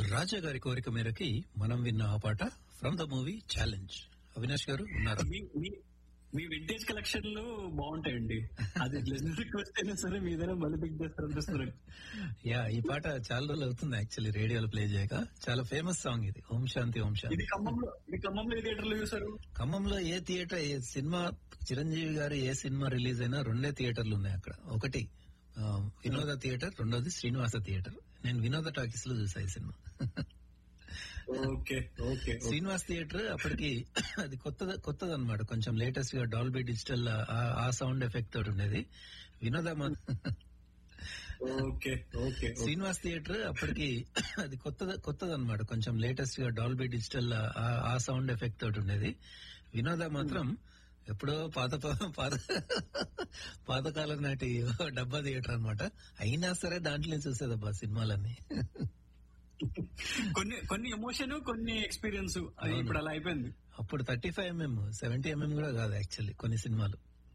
రాజా గారి కోరిక మేరకి మనం విన్న ఆ పాట from the movie Challenge Avinash గారు ఉన్నారు మీ మీ మీ వింటేజ్ కలెక్షన్ లో బాగుంటాయండి అది లిజనర్ రిక్వెస్ట్ అయినా సరే మీదైనా మళ్ళీ బిగ్ చేస్తారు అనిపిస్తుంది యా ఈ పాట చాలా రోజులు అవుతుంది యాక్చువల్లీ రేడియోలో ప్లే చేయక చాలా ఫేమస్ సాంగ్ ఇది ఓం శాంతి ఓం ఇది శాంతి ఖమ్మంలో ఇది ఖమ్మంలో ఏ థియేటర్ లో చూసారు ఖమ్మంలో ఏ థియేటర్ ఏ సినిమా చిరంజీవి గారు ఏ సినిమా రిలీజ్ అయినా రెండే థియేటర్లు ఉన్నాయి అక్కడ ఒకటి ఆ, వినోద థియేటర్ రెండోది శ్రీనివాస థియేటర్ నేను వినోద టాకీస్ లో చూసా ఈ cinema okay okay Srinivas theatre అప్పటికి అది కొత్తది కొత్తది అనమాట కొంచెం లేటెస్ట్ గా డాల్బీ డిజిటల్ ఆ- ఆ సౌండ్ ఎఫెక్ట్ తోటి ఉండేది వినోద మా- ఓకే ఓకే శ్రీనివాస్ థియేటర్ అప్పటికి అది కొత్తది కొత్తది అనమాట కొంచెం లేటెస్ట్ గా డాల్బీ డిజిటల్ ఆ- ఆ సౌండ్ ఎఫెక్ట్ తోటి ఉండేది వినోద మాత్రం ఎప్పుడో పాత పాత పాతకాలం నాటి డబ్బా థియేటర్ అన్నమాట అయినా సరే దాంట్లో చూసేదబ్బా సినిమాలన్నీ కొన్ని కొన్ని ఎమోషన్ కొన్ని ఎక్స్పీరియన్స్ అవును. ఇప్పుడు అలా అయిపోయింది అప్పుడు thirty five MM seventy MM కూడా కాదు యాక్చువల్లీ కొన్ని సినిమాలు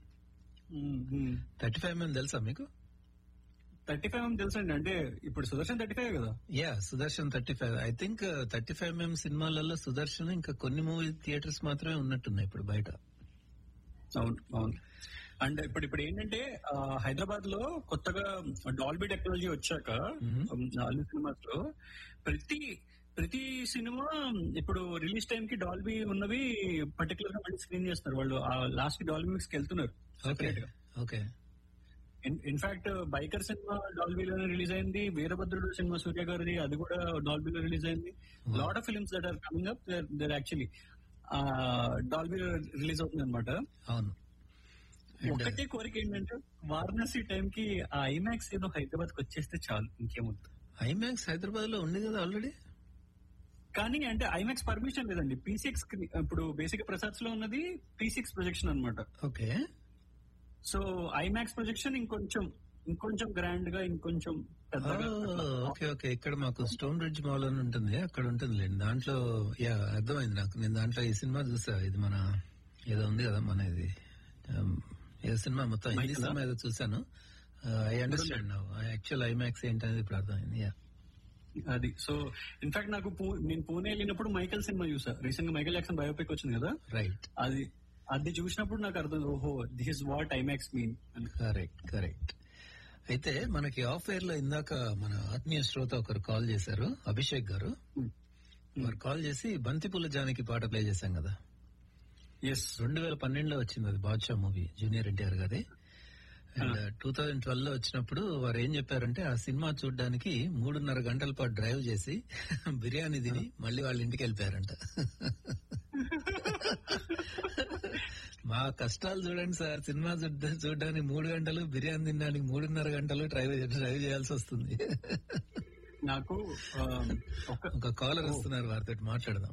థర్టీ ఫైవ్ ఎంఎం తెలుసా మీకు థర్టీ ఫైవ్ తెలుసండి అంటే ఇప్పుడు సుదర్శన్ థర్టీ ఫైవ్ కదా yeah Sudarshan thirty five I think thirty five MM సినిమాలలో సుదర్శన్ ఇంకా కొన్ని మూవీ థియేటర్స్ మాత్రమే ఉన్నట్టున్నాయి ఇప్పుడు బయట అవును అవును అండ్ ఇప్పుడు ఇప్పుడు ఏంటంటే ఆ, హైదరాబాద్ లో కొత్తగా డాల్బీ టెక్నాలజీ వచ్చాక Mhm. ఉమ్, అన్ని సినిమాస్ లో ప్రతి ప్రతి సినిమా ఇప్పుడు రిలీజ్ టైం కి డాల్బీ ఉన్నవి పర్టికులర్ గా మళ్ళీ స్క్రీన్ చేస్తున్నారు వాళ్ళు లాస్ట్ కి డాల్బీ మిక్స్ కి వెళ్తున్నారు ఓకే separate గా. ఓకే ఇన్ఫాక్ట్ బైకర్ సినిమా డాల్బీలోనే రిలీజ్ అయింది వీరభద్రుడు సినిమా సూర్య గారిది అది కూడా డాల్బీలో రిలీజ్ అయింది Wow. Lot of films that are coming up there actually డాల్బీలో రిలీజ్ అవుతుంది అనమాట అవును And, ఒకటే కోరిక ఏంటంటే వారణాసి టైం కి ఆ ఐమాక్స్ ఏదో హైదరాబాద్ కి వచ్చేస్తే చాలు ఇంకేముంది ఐమాక్స్ హైదరాబాద్ లో ఉంది కదా ఆల్రెడీ కానీ అంటే ఐమాక్స్ పర్మిషన్ లేదండి పీ సిక్స్ ఇప్పుడు బేసిక్ ప్రసాద్స్ లో ఉన్నది పీ సిక్స్ ప్రొజెక్షన్ అనమాట ఓకే సో ఐమాక్స్ ప్రొజెక్షన్ ఇంకొంచెం ఇంకొంచెం గ్రాండ్ గా ఇంకొంచెం పెద్దగా అట్లా. ఓకే ఓకే ఇక్కడ మాకు స్టోన్ బ్రిడ్జ్ మాల్ అని ఉంటుంది అక్కడ ఉంటుంది లేండి దాంట్లో యా అర్థమైంది నాకు నేను దాంట్లో ఈ సినిమా చూసా ఇది మన ఏదో ఉంది కదా మన ఇది um, ఏదో సినిమా మొత్తం హిందీ మైథిలా? సినిమా ఏదో చూసాను ఐ అండర్స్టాండ్ యాక్చువల్ ఐమాక్స్ ఏంటనేది ఇప్పుడు అర్థమైంది యా అది సో ఇన్ఫాక్ట్ నాకు పూ- నేను పూణే వెళ్ళినప్పుడు మైకల్ సినిమా చూసా రీసెంట్ గా మైకల్ జాక్సన్ బయోపిక్ వచ్చింది కదా రైట్ అది అది చూసినప్పుడు నాకు అర్థం ఓహో this is what IMAX mean అని కరెక్ట్ కరెక్ట్ అయితే మనకి ఆఫ్ ఎయిర్ లో ఇందాక మన ఆత్మీయ శ్రోత ఒకరు కాల్ చేశారు అభిషేక్ గారు Hmm. వారు కాల్ చేసి బంతిపూల జానకి పాట ప్లే చేశాం కదా ఎస్ రెండు వేల పన్నెండులో వచ్చింది అది బాద్షా మూవీ జూనియర్ ఎన్టీఆర్ గారి అండ్ టూ థౌజండ్ ట్వెల్వ్ లో వచ్చినప్పుడు వారు ఏం చెప్పారంటే ఆ సినిమా చూడడానికి మూడున్నర గంటల పాటు డ్రైవ్ చేసి బిర్యానీ తిని మళ్ళీ వాళ్ళ ఇంటికి వెళ్ళిపోయారంట మా కష్టాలు చూడండి సార్ సినిమా చూడ్డ- చూడడానికి మూడు గంటలు బిర్యానీ తినడానికి మూడున్నర గంటలు డ్రైవ్ డ్రైవ్ చేయాల్సి వస్తుంది నాకు ఆ, ఒక ఒక కాలర్ వస్తున్నారు వారితో మాట్లాడదాం